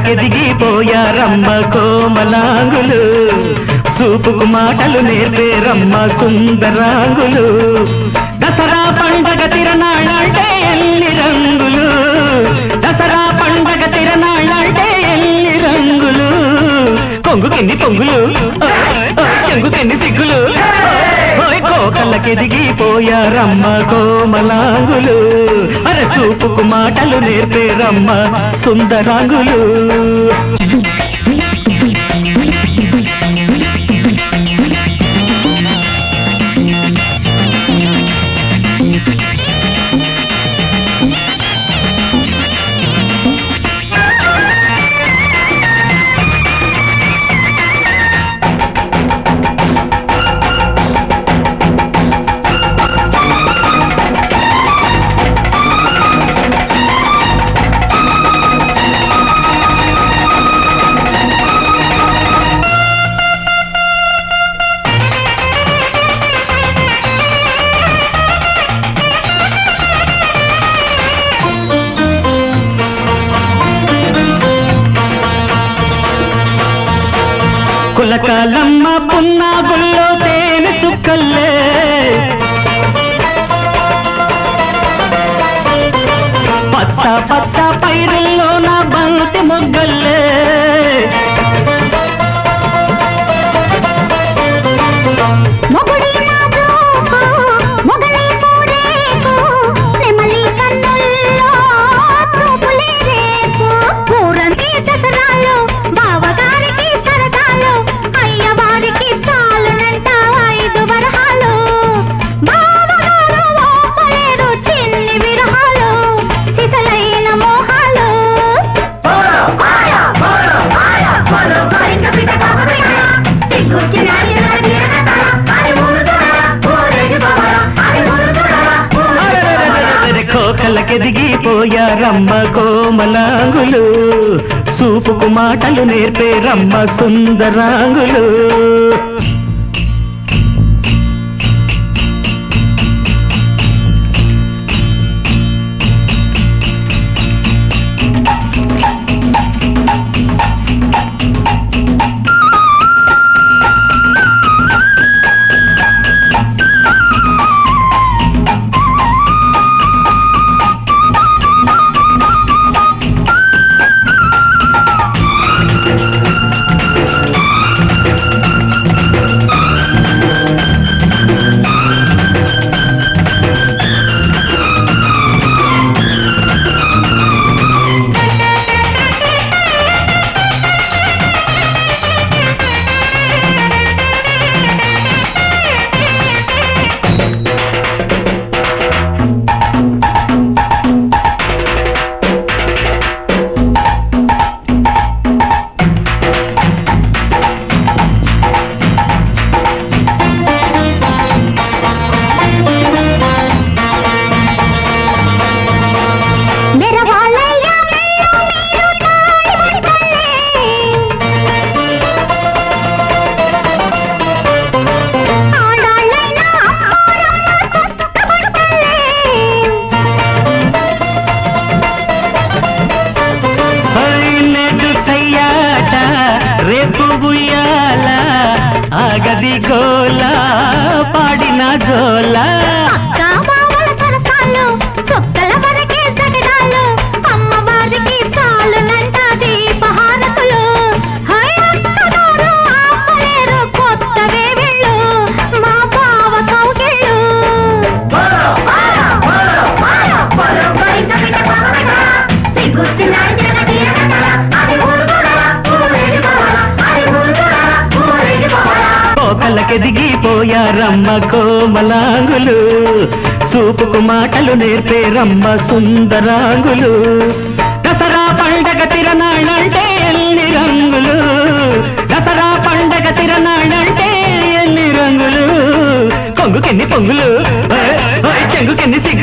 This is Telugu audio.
కోకలకెదిగిపోయారమ్మ కోమలాంగులు సూపుకు మాటలు నేర్పేరమ్మ సుందరాంగులు దసరా పండగ తిరణాళ్ళంటే ఎన్ని రంగులు దసరా పండగ తిరణాళ్ళంటే ఎన్ని రంగులు కొంగుకెన్ని పొంగులు చెంగుకెన్ని సిగ్గులు ఓయ్ కోకలకెదిగిపోయారమ్మ కోమలాంగులు అరే సూపుకు మాటలు నేర్పేరమ్మ సుందరాంగులు కులకాలమ్మ పున్నాగుల్లో తేనె చుక్కల్లే పచ్చ పచ్చ పైరుల్లో నా బంతి మొగ్గల్లే మొగుడి నా బ్రోకు, మొగలి మూరేకు, నెమలి కన్నుల్లో చూపులే రేకు. ఊరంతా దసరాలు, బావగారికి సరదాలు, అయ్యవారికి చాలునంట ఐదు వరహాలు. బావగారు ఓపలేరు చిన్ని విరహాలు, సిసలైన మోహాలు. అరెరెరెరెరెరె కోకలకెదిగిపోయారమ్మ కోమలాంగులు సూపుకు మాటలు నేర్పేరమ్మ సుందరాంగులు మెరవాలయ్య మెల్ల మీరు తాళిబట్టలే. ఆడాళ్ళైన అమ్మారమ్మ సొంతబడుతలే. నేడు సయ్యాట రేపు బుయ్యాల ఆగది గోల పాడిన జోలా అక్క బావల సరసాలు, చుక్కల వరకే జగడాలు, అమ్మవారికి చాలునంట దీపహారతులు. హై అత్తగారు ఆపలేరు కొత్త వేవిళ్ళు, మా బావ కౌగిళ్ళు. కోకలకెదిగిపోయారమ్మ కోమలాంగులు సూపుకు మాటలు నేర్పేరమ్మ సుందరాంగులు దసరా పండగ తిరణాళ్ళంటే ఎన్ని రంగులు దసరా పండగ తిరణాళ్ళంటే ఎన్ని రంగులు కొంగుకెన్ని పొంగులు ఓయ్, ఓయ్, చెంగుకెన్ని సిగ్గులు